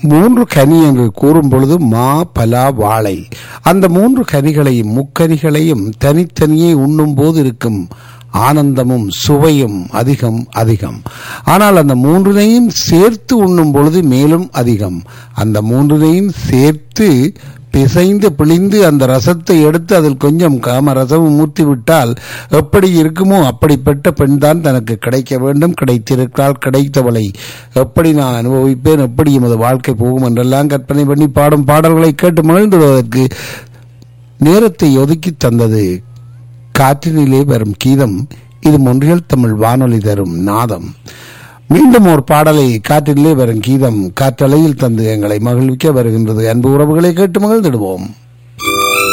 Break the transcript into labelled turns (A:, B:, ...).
A: மூன்று கனி என்று கூறும் பொழுது மா பலா வாழை அந்த மூன்று கனிகளையும் முக்கனிகளையும் தனித்தனியே உண்ணும் போது இருக்கும் ஆனந்தமும் சுவையும் அதிகம் அதிகம் ஆனால் அந்த மூன்றினையும் சேர்த்து உண்ணும் பொழுது மேலும் அதிகம் அந்த மூன்றினையும் சேர்த்து பிசைந்து பிழிந்து அந்த ரசத்தை எடுத்து அதில் கொஞ்சம் காம ரசமும் ஊற்றி விட்டால் எப்படி இருக்குமோ அப்படிப்பட்ட பெண் தான் தனக்கு கிடைக்க வேண்டும் கிடைத்திருக்கிறாள் கிடைத்தவளை எப்படி நான் அனுபவிப்பேன் எப்படி எமது வாழ்க்கை போகும் என்றெல்லாம் கற்பனை பண்ணி பாடும் பாடல்களை கேட்டு மகிழ்ந்துடுவதற்கு நேரத்தை ஒதுக்கி தந்தது காற்றினிலே வரும் கீதம் இது மொன்றியல் தமிழ் வானொலி தரும் நாதம் மீண்டும் ஒரு பாடலை காற்றிலே வரும் கீதம் காற்றலையில் தந்து எங்களை மகிழ்விக்க வருகின்றது அன்பு உறவுகளை கேட்டு மகிழ்ந்திடுவோம்